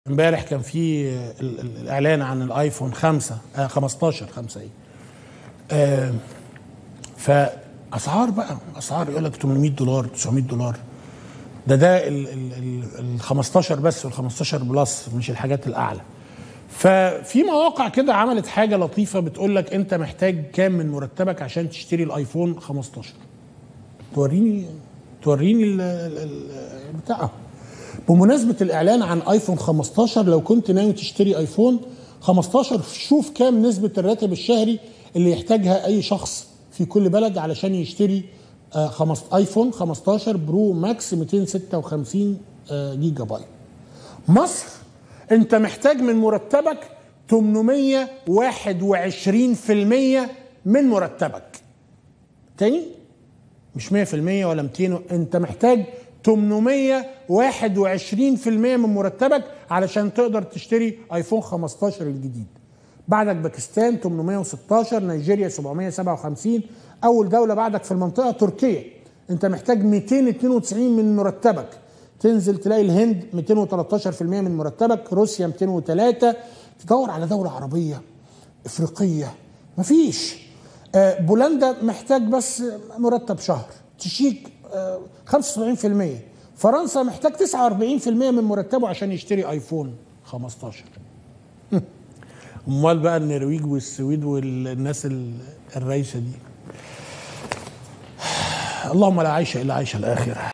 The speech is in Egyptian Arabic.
امبارح كان في ال- ال- الاعلان عن الايفون 5 آه 15 5 ايه آه فاسعار بقى اسعار يقول لك 800 دولار 900 دولار ده ده ال ال ال ال 15 بس وال 15 بلس مش الحاجات الاعلى ففي مواقع كده عملت حاجه لطيفه بتقول لك انت محتاج كام من مرتبك عشان تشتري الايفون 15 توريني توريني ال- ال- ال- بتاع بمناسبه الاعلان عن ايفون 15 لو كنت ناوي تشتري ايفون 15 شوف كام نسبه الراتب الشهري اللي يحتاجها اي شخص في كل بلد علشان يشتري آه، خمس ايفون 15 برو ماكس 256 آه، جيجا بايت مصر انت محتاج من مرتبك 821% من مرتبك تاني مش 100% ولا 200 انت محتاج 821% من مرتبك علشان تقدر تشتري ايفون 15 الجديد بعدك باكستان 816 نيجيريا 757 اول دوله بعدك في المنطقه تركيا انت محتاج 292 من مرتبك تنزل تلاقي الهند 213% من مرتبك روسيا 203 تدور على دوله عربيه افريقيه مفيش آه، بولندا محتاج بس مرتب شهر تشيك آه، 75% فرنسا محتاج 49% من مرتبه عشان يشتري ايفون 15 امال بقى النرويج والسويد والناس ال- الرايشه دي اللهم لا عيش الا عيش الاخره